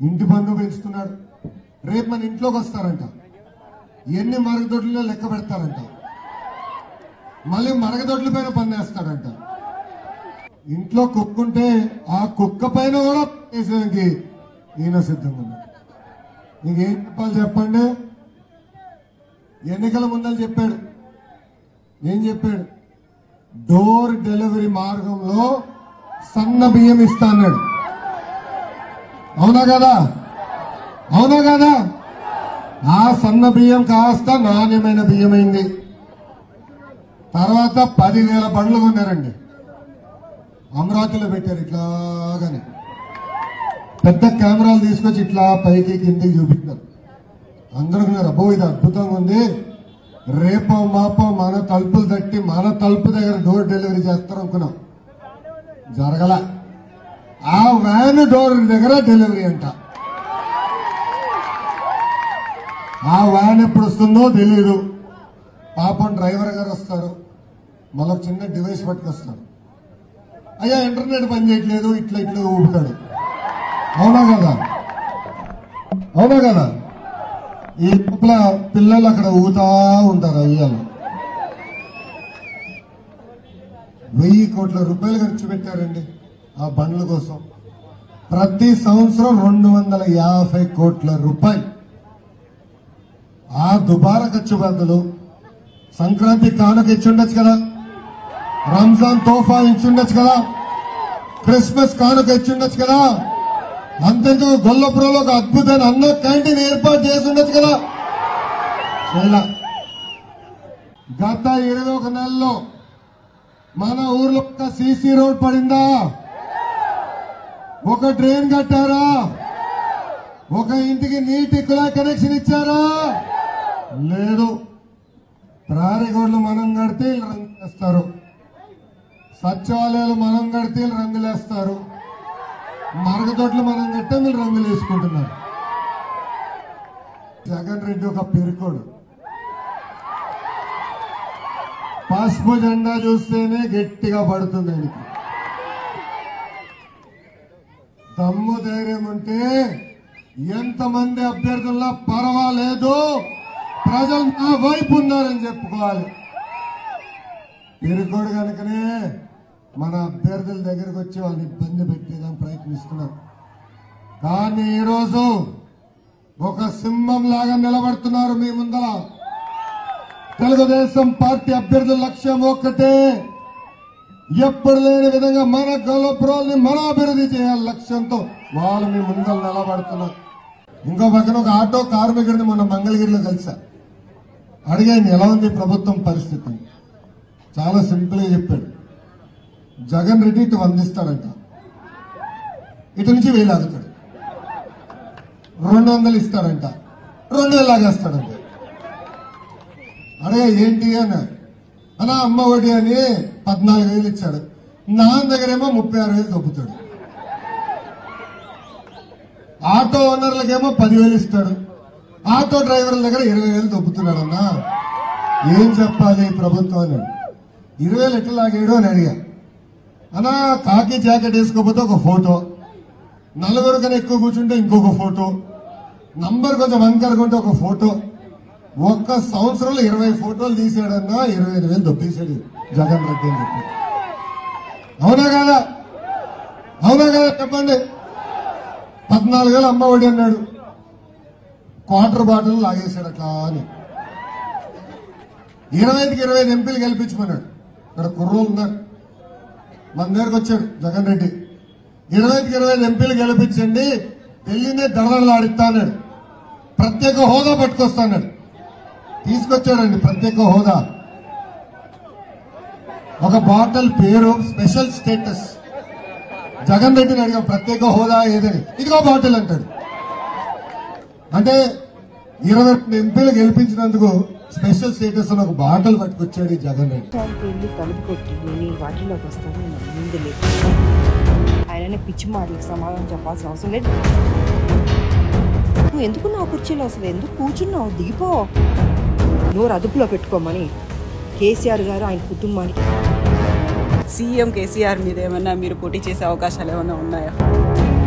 ఇంటి పన్ను పెంచుతున్నాడు రేపు మన ఇంట్లోకి వస్తారంట ఎన్ని మరగదొడ్లలో లెక్క పెడతారంట మళ్ళీ మరగదొడ్ల పైన పన్నేస్తాడంట ఇంట్లో కుక్క ఉంటే ఆ కుక్క పైన కూడా వేసేదానికి ఈయన సిద్ధంగా ఉన్నాడు నీకేం చెప్పాలి చెప్పండి ఎన్నికల ముందని చెప్పాడు ఏం చెప్పాడు డోర్ డెలివరీ మార్గంలో సన్న బియ్యం ఇస్తా అన్నాడు అవునా కదా అవునా కదా ఆ సన్న బియ్యం కాస్త నాణ్యమైన బియ్యం అయింది తర్వాత పదివేల బండ్లు కొన్నారండి అమరావతిలో పెట్టారు ఇట్లాగానే పెద్ద కెమెరాలు తీసుకొచ్చి ఇట్లా పైకి కిందికి చూపిస్తారు అందరూ ఉన్నారు అబ్బో ఇది అద్భుతంగా ఉంది రేపో మాపో మన తలుపులు తట్టి మన తలుపు దగ్గర డోర్ డెలివరీ చేస్తారు అనుకున్నాం జరగల ఆ వ్యాన్ డోర్ దగ్గర డెలివరీ అంట ఆ వ్యాన్ ఎప్పుడు వస్తుందో తెలియదు పాపం డ్రైవర్ గారు వస్తారు మళ్ళీ ఒక చిన్న డివైస్ పట్టుకొస్తారు అయ్యా ఇంటర్నెట్ పని చేయట్లేదు ఇట్లా ఇట్లా ఊపుతాడు అవునా కదా అవునా కదా ఈ లోపల పిల్లలు అక్కడ ఊతా ఉంటారు అయ్యాలు వెయ్యి కోట్ల రూపాయలు ఖర్చు పెట్టారండి ఆ బండ్ల కోసం ప్రతి సంవత్సరం రెండు వందల యాభై కోట్ల రూపాయలు ఆ దుబారా ఖర్చు బదులు సంక్రాంతి కానుక ఇచ్చుండొచ్చు కదా రంజాన్ తోఫా ఇచ్చుండొచ్చు కదా క్రిస్మస్ కానుక ఇచ్చుండొచ్చు కదా అంతెందుకు గొల్లపురంలో ఒక అద్భుతమైన అన్న క్యాంటీన్ ఏర్పాటు చేసి ఉండొచ్చు కదా చేయలా. గత ఇరవై ఒక నెలలో మన ఊర్లో ఒక సీసీ రోడ్ పడిందా ఒక డ్రైన్ కట్టారా ఒక ఇంటికి నీటి కుళాయి కనెక్షన్ ఇచ్చారా లేదు ప్రారిగోడ్లు మనం కడితే వీళ్ళు రంగు వేస్తారు సచివాలయాలు మనం కడితే వీళ్ళు రంగులేస్తారు మరగదొడ్లు మనం కట్టే మీరు రంగులు వేసుకుంటున్నారు జగన్ రెడ్డి ఒక పెరుకోడు పసుపు జెండా చూస్తేనే గట్టిగా పడుతుంది ఆయనకి దమ్ము ధైర్యం ఉంటే ఎంతమంది అభ్యర్థుల్లో పర్వాలేదు ప్రజలు నా వైపు ఉన్నారని చెప్పుకోవాలి పెరుకోడు కనుకనే మన అభ్యర్థుల దగ్గరకు వచ్చి వాళ్ళని ఇబ్బంది పెట్టేదానికి ప్రయత్నిస్తున్నారు కానీ ఈరోజు ఒక సింహం లాగా నిలబడుతున్నారు మీ ముందర తెలుగుదేశం పార్టీ అభ్యర్థుల లక్ష్యం ఒక్కటే ఎప్పుడు లేని విధంగా మన గొల్లపురాల్ని మన అభివృద్ధి చేయాలి లక్ష్యంతో వాళ్ళు మీ ముందర నిలబడుతున్నారు ఇంకో పక్కన ఒక ఆటో కార్మికుడిని మొన్న మంగళగిరిలో కలిసా అడిగాను ఎలా ఉంది ప్రభుత్వం పరిస్థితి చాలా సింపుల్ గా చెప్పాడు జగన్ రెడ్డి ఇటు వందిస్తాడంట ఇటు నుంచి వేలు ఆగుతాడు రెండు వందలు ఇస్తాడంట రెండు వేలు లాగేస్తాడంట అడే ఏంటి అని అలా అమ్మ ఒడి అని పద్నాలుగు వేలు ఇచ్చాడు నాన్న దగ్గరేమో ముప్పై ఆరు వేలు దొబ్బుతాడు ఆటో ఓనర్లకేమో పదివేలు ఇస్తాడు ఆటో డ్రైవర్ల దగ్గర ఇరవై వేలు దొబ్బుతున్నాడన్నా ఏం చెప్పాలి ప్రభుత్వం అని ఇరవై వేలు ఎట్లా లాగాడు అని అడిగా అన్నా కాకి జాకెట్ వేసుకోకపోతే ఒక ఫోటో నలుగురు కన్నా ఎక్కువ కూర్చుంటే ఇంకొక ఫోటో నంబర్ కొంచెం వంకరగా ఉంటే ఒక ఫోటో ఒక్క సంవత్సరంలో ఇరవై ఫోటోలు తీసాడన్నా ఇరవై ఐదు వేలు దొబ్బేశాడు జగన్ రెడ్డి అని చెప్పి అవునా కదా అవునా కదా చెప్పండి పద్నాలుగు వేలు అమ్మ ఒడి అన్నాడు క్వార్టర్ బాటిల్ లాగేశాడు అట్లా అని ఇరవై ఐదుకి ఇరవై ఐదు ఎంపీలు గెలిపించమన్నాడు ఇక్కడ కుర్రోలు ఉన్నారు మన దగ్గరకు వచ్చాడు జగన్ రెడ్డి ఇరవై ఐదుకి ఇరవై ఐదు ఎంపీలు గెలిపించండి ఢిల్లీనే దడదడలాడిస్తా అన్నాడు ప్రత్యేక హోదా పట్టుకొస్తాడు తీసుకొచ్చాడండి ప్రత్యేక హోదా ఒక బాటిల్ పేరు స్పెషల్ స్టేటస్ జగన్ రెడ్డిని అడిగాం ప్రత్యేక హోదా ఏదని ఇదిగో బాటిల్ అంటాడు అంటే ఇరవై రెండు ఎంపీలు గెలిపించినందుకు స్పెషల్ స్టేటస్ అని ఒక బాటిల్ పట్టుకొచ్చాడు ఈ జగన్ రెడ్డి దానికి వెళ్ళి తలుపు కొట్టి నేను ఈ వాటిలోకి వస్తాను నేను ముందు లేదు ఆయననే పిచ్చి మాటలకు సమాధానం చెప్పాల్సిన అవసరం లేదు నువ్వు ఎందుకు నా కుర్చీలో అసలు ఎందుకు కూర్చున్నావు దిగిపో నోరు అదుపులో పెట్టుకోమని కేసీఆర్ గారు ఆయన కుటుంబానికి సీఎం కేసీఆర్ మీద ఏమన్నా మీరు పోటీ చేసే అవకాశాలు ఏమైనా ఉన్నాయా